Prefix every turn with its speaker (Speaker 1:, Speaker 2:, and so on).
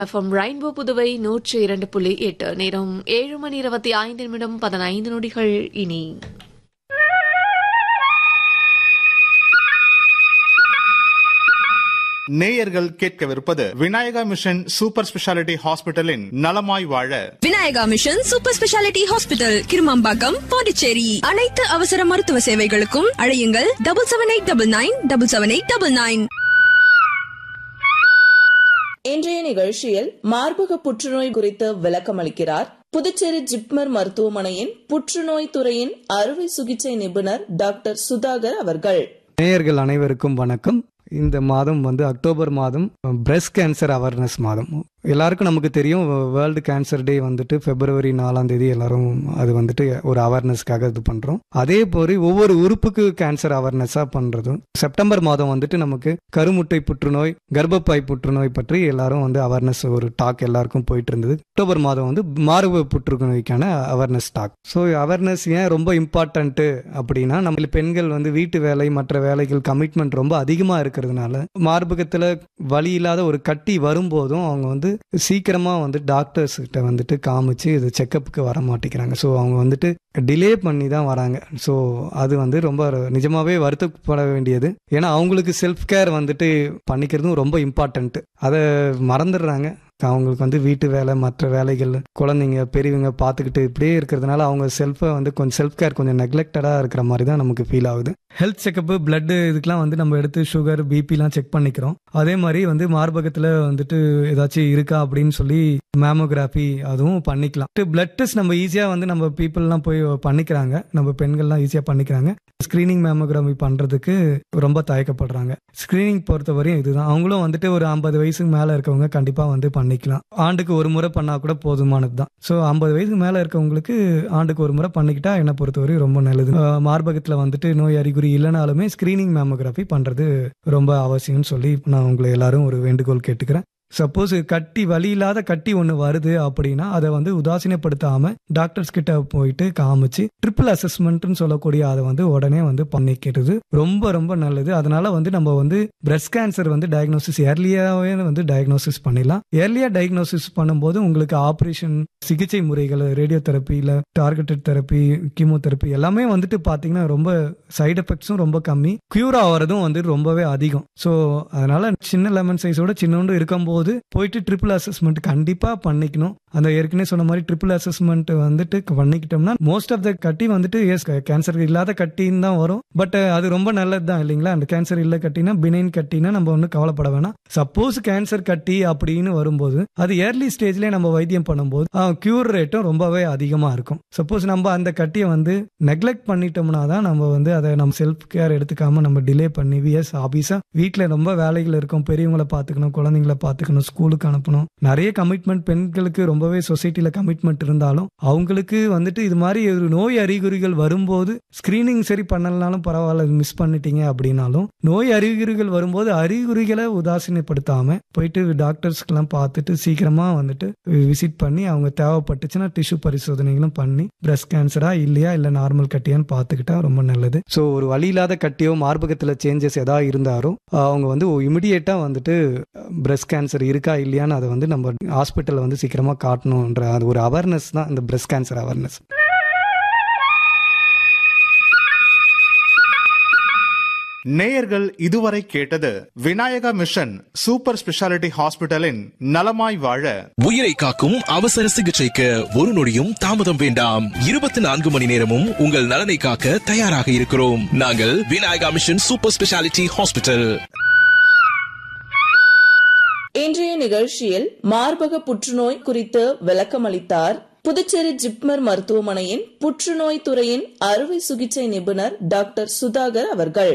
Speaker 1: FM rainbow Puduvai நூற்றி இரண்டு புள்ளி எட்டு நேரம் ஏழு மணி இருபத்தி ஐந்து நிமிடம் பதினைந்து நொடிகள் இனி
Speaker 2: நேயர்கள் கேட்கவிருப்பது விநாயகா மிஷன் சூப்பர் ஸ்பெஷாலிட்டி ஹாஸ்பிட்டலின் நலமாய் வாழ
Speaker 3: Vinayaka mission super speciality hospital Kirumampakkam Pondicherry அனைத்து அவசர மருத்துவ சேவைகளுக்கும் அழையுங்கள் double seven eight double nine double seven eight double nine
Speaker 4: இன்றைய நிகழ்ச்சியில் மார்பக புற்றுநோய் குறித்து விளக்கமளிக்கிறார் புதுச்சேரி ஜிப்மர் மருத்துவமனையின் புற்றுநோய் துறையின் அறுவை சிகிச்சை நிபுணர் டாக்டர் சுதாகர் அவர்கள்
Speaker 5: நேயர்கள் அனைவருக்கும் வணக்கம் இந்த மாதம் வந்து அக்டோபர் மாதம் பிரஸ்ட் கேன்சர் அவேர்னஸ் மாதம் எல்லாருக்கும் நமக்கு தெரியும் வேர்ல்டு கேன்சர் டே வந்துட்டு பிப்ரவரி நாலாம் தேதி எல்லாரும் அது வந்துட்டு ஒரு அவேர்னஸ்க்காக இது பண்றோம் அதே போல ஒவ்வொரு உறுப்புக்கு கேன்சர் அவேர்னஸா பண்றதும் செப்டம்பர் மாதம் வந்துட்டு நமக்கு கருமுட்டை புற்றுநோய் கர்ப்பப்பை புற்றுநோய் பற்றி எல்லாரும் வந்து அவேர்னஸ் ஒரு டாக் எல்லாருக்கும் போயிட்டு இருந்தது அக்டோபர் மாதம் வந்து மார்பு புற்றுநோய்க்கான அவேர்னஸ் டாக் ஸோ அவேர்னஸ் ஏன் ரொம்ப இம்பார்ட்டன்ட்டு அப்படின்னா நம்ம பெண்கள் வந்து வீட்டு வேலை மற்ற வேலைகள் கமிட்மெண்ட் ரொம்ப அதிகமா இருக்கிறதுனால மார்பகத்துல வலி இல்லாத ஒரு கட்டி வரும்போதும் அவங்க வந்து சீக்கிரமா வந்து டாக்டர்ஸ் கிட்ட வந்துட்டு காமிச்சு இது செக்கப்புக்கு வர மாட்டேங்கிறாங்க ஸோ அவங்க வந்துட்டு டிலே பண்ணி தான் வராங்க ஸோ அது வந்து ரொம்ப நிஜமாவே வருத்தப்பட வேண்டியது ஏன்னா அவங்களுக்கு செல்ஃப் கேர் வந்துட்டு பண்ணிக்கிறதும் ரொம்ப இம்பார்ட்டன்ட் அதை மறந்துடுறாங்க அவங்களுக்கு வந்து வீட்டு வேலை மற்ற வேலைகள் குழந்தைங்க பெரியவங்க பார்த்துக்கிட்டு இப்படியே இருக்கிறதுனால அவங்க செல்ஃபை வந்து கொஞ்சம் செல்ஃப் கேர் கொஞ்சம் நெக்லெக்டடாக இருக்கிற மாதிரி தான் நமக்கு ஃபீல் ஆகுது ஹெல்த் செக்கப்பு பிளட்டு இதுக்கெல்லாம் வந்து நம்ம எடுத்து சுகர் பிபிலாம் செக் பண்ணிக்கிறோம் அதே மாதிரி வந்து மார்பகத்தில் வந்துட்டு ஏதாச்சும் இருக்கா அப்படின்னு சொல்லி மேமோகிராஃபி அதுவும் பண்ணிக்கலாம் பிளட் டெஸ்ட் நம்ம ஈஸியாக வந்து நம்ம பீப்புளெலாம் போய் பண்ணிக்கிறாங்க நம்ம பெண்கள்லாம் ஈஸியாக பண்ணிக்கிறாங்க ஸ்க்ரீனிங் மேமோகிராஃபி பண்ணுறதுக்கு ரொம்ப தயக்கப்படுறாங்க ஸ்க்ரீனிங் பொறுத்த வரையும் இதுதான் அவங்களும் வந்துட்டு ஒரு ஐம்பது வயசுக்கு மேலே இருக்கவங்க கண்டிப்பாக வந்து பண்ணிக்கலாம் ஆண்டுக்கு ஒரு முறை பண்ணால் கூட போதுமானது தான் ஸோ ஐம்பது வயசுக்கு மேலே இருக்கவங்களுக்கு ஆண்டுக்கு ஒரு முறை பண்ணிக்கிட்டா என்னை பொறுத்தவரை ரொம்ப நல்லது மார்பகத்தில் வந்துட்டு நோய் அறிகுறி இல்லைனாலுமே ஸ்க்ரீனிங் மேமோகிராஃபி பண்ணுறது ரொம்ப அவசியம்னு சொல்லி நான் உங்களை எல்லாரும் ஒரு வேண்டுகோள் கேட்டுக்கிறேன் சப்போஸ் கட்டி வலி இல்லாத கட்டி ஒன்று வருது அப்படின்னா அதை வந்து உதாசீனப்படுத்தாம டாக்டர்ஸ் கிட்ட போயிட்டு காமிச்சு ட்ரிபிள் அசஸ்மெண்ட்னு சொல்லக்கூடிய அதை வந்து உடனே வந்து பண்ணிக்கிறது ரொம்ப ரொம்ப நல்லது அதனால வந்து நம்ம வந்து பிரஸ்ட் கேன்சர் வந்து டயக்னோசிஸ் ஏர்லியாவே வந்து டயக்னோசிஸ் பண்ணிடலாம் ஏர்லியா டயக்னோசிஸ் பண்ணும்போது உங்களுக்கு ஆப்ரேஷன் சிகிச்சை முறைகள் ரேடியோ தெரப்பியில் டார்கெட்டட் தெரப்பி கீமோதெரப்பி எல்லாமே வந்துட்டு பார்த்தீங்கன்னா ரொம்ப சைடு எஃபெக்ட்ஸும் ரொம்ப கம்மி கியூர் ஆகிறதும் வந்து ரொம்பவே அதிகம் ஸோ அதனால சின்ன லெமன் சைஸோட சின்னோண்டு இருக்கும்போது போது போயிட்டு ட்ரிபிள் அசஸ்மெண்ட் கண்டிப்பா பண்ணிக்கணும் அந்த ஏற்கனவே சொன்ன மாதிரி ட்ரிபிள் அசஸ்மெண்ட் வந்துட்டு பண்ணிக்கிட்டோம்னா மோஸ்ட் ஆஃப் த கட்டி வந்துட்டு எஸ் கேன்சர் இல்லாத கட்டின்னு தான் வரும் பட் அது ரொம்ப நல்லது தான் இல்லைங்களா அந்த கேன்சர் இல்ல கட்டினா பினைன் கட்டினா நம்ம ஒன்றும் கவலைப்பட வேணாம் சப்போஸ் கேன்சர் கட்டி அப்படின்னு வரும்போது அது ஏர்லி ஸ்டேஜ்லேயே நம்ம வைத்தியம் பண்ணும்போது கியூர் ரேட்டும் ரொம்பவே அதிகமாக இருக்கும் சப்போஸ் நம்ம அந்த கட்டியை வந்து நெக்லெக்ட் பண்ணிட்டோம்னா தான் நம்ம வந்து அதை நம்ம செல்ஃப் கேர் எடுத்துக்காம நம்ம டிலே பண்ணி விஎஸ் ஆபீஸா வீட்டில் ரொம்ப வேலைகள் இருக்கும் பெரியவங்களை பார்த்துக்கணும் குழந்தைங்களை பார்த்துக்கணும் ஸ்கூலுக்கு அனுப்பணும் நிறைய கமிட்மெண்ட் பெண்களுக்கு ரொம்பவே சொசைட்டில கமிட்மெண்ட் இருந்தாலும் அவங்களுக்கு வந்துட்டு இது மாதிரி ஒரு நோய் அறிகுறிகள் வரும்போது ஸ்கிரீனிங் சரி பண்ணலனாலும் பரவாயில்ல மிஸ் பண்ணிட்டீங்க அப்படின்னாலும் நோய் அறிகுறிகள் வரும்போது அறிகுறிகளை உதாசீனப்படுத்தாம போயிட்டு டாக்டர்ஸ்க்கெல்லாம் பார்த்துட்டு சீக்கிரமா வந்துட்டு விசிட் பண்ணி அவங்க தேவைப்பட்டுச்சுன்னா டிஷ்யூ பரிசோதனைகளும் பண்ணி பிரஸ்ட் கேன்சரா இல்லையா இல்ல நார்மல் கட்டியான்னு பார்த்துக்கிட்டா ரொம்ப நல்லது ஸோ ஒரு வழி இல்லாத கட்டியோ மார்பகத்தில் சேஞ்சஸ் ஏதாவது இருந்தாலும் அவங்க வந்து இமிடியேட்டா வந்துட்டு பிரஸ்ட் கேன்சர் இருக்கா இல்லையான்னு அதை வந்து நம்ம ஹாஸ்பிட்டலில் வந்து சீக்கிரமாக காட்டணுன்ற அது ஒரு அவேர்னஸ் தான் இந்த பிரஸ்ட் கேன்சர் அவேர்னஸ்
Speaker 2: நேயர்கள் இதுவரை கேட்டது விநாயகா மிஷன் சூப்பர் ஸ்பெஷாலிட்டி ஹாஸ்பிட்டலின் நலமாய் வாழ
Speaker 6: உயிரை காக்கும் அவசர சிகிச்சைக்கு ஒரு நொடியும் தாமதம் வேண்டாம் இருபத்தி நான்கு மணி நேரமும் உங்கள் நலனை காக்க தயாராக இருக்கிறோம் நாங்கள் Vinayaka mission super speciality hospital
Speaker 4: இன்றைய நிகழ்ச்சியில் மார்பக புற்றுநோய் குறித்து விளக்கமளித்தார் புதுச்சேரி ஜிப்மர் மருத்துவமனையின் புற்றுநோய் துறையின் அறுவை சிகிச்சை நிபுணர் டாக்டர் சுதாகர் அவர்கள்